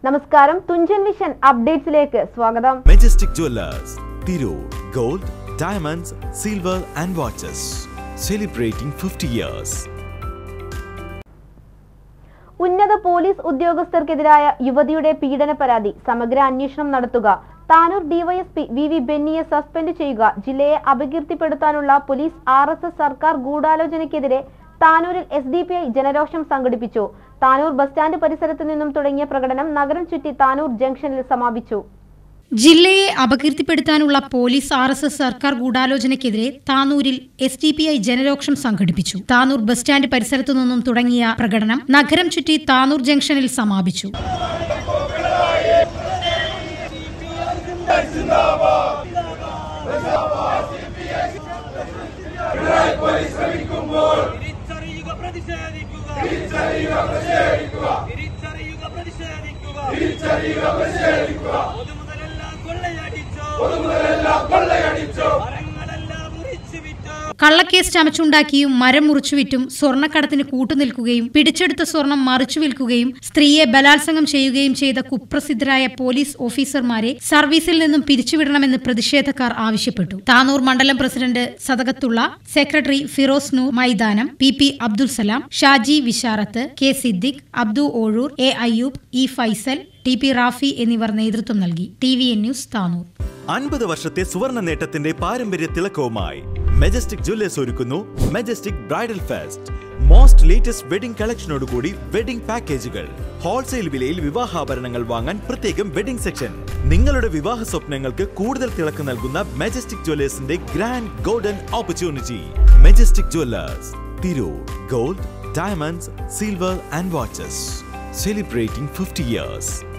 നമസ്കാരം തുഞ്ചൻ വിഷൻ അപ്ഡേറ്റ്സിലേക്ക് സ്വാഗതം majestic jewellers Tirur gold diamonds silver and watches celebrating fifty years ഉന്നത പോലീസ് ഉദ്യോഗസ്ഥർക്കെതിരായ യുവതിയുടെ പീഡന പരാതി സമഗ്ര അന്വേഷണം നടത്തുക താനൂർ ഡിവൈഎസ്പി വി വി ബെന്നിയെ സസ്പെൻഡ് ചെയ്യുക ജില്ലയെ അപകീർത്തിപ്പെടുത്താനുള്ള പോലീസ് ആർ എസ് എസ് സർക്കാർ ഗൂഢാലോചനയ്ക്കെതിരെ താനൂരിൽ എസ് ഡി പി ഐ ജനരോഷം സംഘടിപ്പിച്ചു താനൂർ ബസ് സ്റ്റാൻഡ് പരിസരത്ത് നിന്നും തുടങ്ങിയ പ്രകടനം നഗരം ചുറ്റി താനൂർ ജംഗ്ഷനിൽ സമാപിച്ചു ജില്ലയെ അപകീർത്തിപ്പെടുത്താനുള്ള പോലീസ് ആർ എസ് എസ് സർക്കാർ ഗൂഢാലോചനയ്ക്കെതിരെ താനൂരിൽ എസ് ടി പി ഐ ജനരോക്ഷം സംഘടിപ്പിച്ചു താനൂർ ബസ് സ്റ്റാൻഡ് പരിസരത്തു നിന്നും തുടങ്ങിയ പ്രകടനം നഗരം ചുറ്റി താനൂർ ജംഗ്ഷനിൽ സമാപിച്ചു തിരിച്ചറിയുക പ്രതിഷേധിക്കുക തിരിച്ചറിയുക പ്രതിഷേധിക്കുക തിരിച്ചറിയുക പ്രതിഷേധിക്കുക പൊതുമുതലെല്ലാം കൊള്ളയടിച്ചോ പൊതുമുതലെല്ലാം കൊള്ളയടിച്ചോ മരങ്ങളെല്ലാം മുറിച്ചു വിറ്റോ കള്ളക്കേസ് ചമച്ചുണ്ടാക്കിയും മരം മുറിച്ചുവിറ്റും സ്വർണ്ണക്കടത്തിന് കൂട്ടുനിൽക്കുകയും പിടിച്ചെടുത്ത സ്വർണം മറിച്ചു വിൽക്കുകയും സ്ത്രീയെ ബലാത്സംഗം ചെയ്യുകയും ചെയ്ത കുപ്രസിദ്ധരായ പോലീസ് ഓഫീസർമാരെ സർവീസിൽ നിന്നും പിരിച്ചുവിടണമെന്ന് പ്രതിഷേധക്കാർ ആവശ്യപ്പെട്ടു താനൂർ മണ്ഡലം president Sadakathulla secretary Firoz Noor Maithanam P P Abdul Salam Shaji Visharath K Siddique Abdu Ozhur A Ayyub E Faisal T P Rafi എന്നിവർ നേതൃത്വം നൽകി T V N news Tanur അൻപത് വർഷത്തെ സുവർണ നേട്ടത്തിന്റെ പാരമ്പര്യ തിളക്കവുമായി മെജസ്റ്റിക് ജുവല്ലേഴ്സ് ഒരുക്കുന്നു majestic bridal fest most latest wedding കളക്ഷനോടുകൂടി വെഡിംഗ് പാക്കേജുകൾ ഹോൾസെയിൽ വിലയിൽ വിവാഹാഭരണങ്ങൾ വാങ്ങാൻ പ്രത്യേകം വെഡിംഗ് സെക്ഷൻ നിങ്ങളുടെ വിവാഹ സ്വപ്നങ്ങൾക്ക് കൂടുതൽ തിളക്കം നൽകുന്ന മെജസ്റ്റിക് ജുവല്ലേഴ്സിന്റെ grand golden opportunity majestic jewellers Tirur gold diamonds silver and watches celebrating fifty years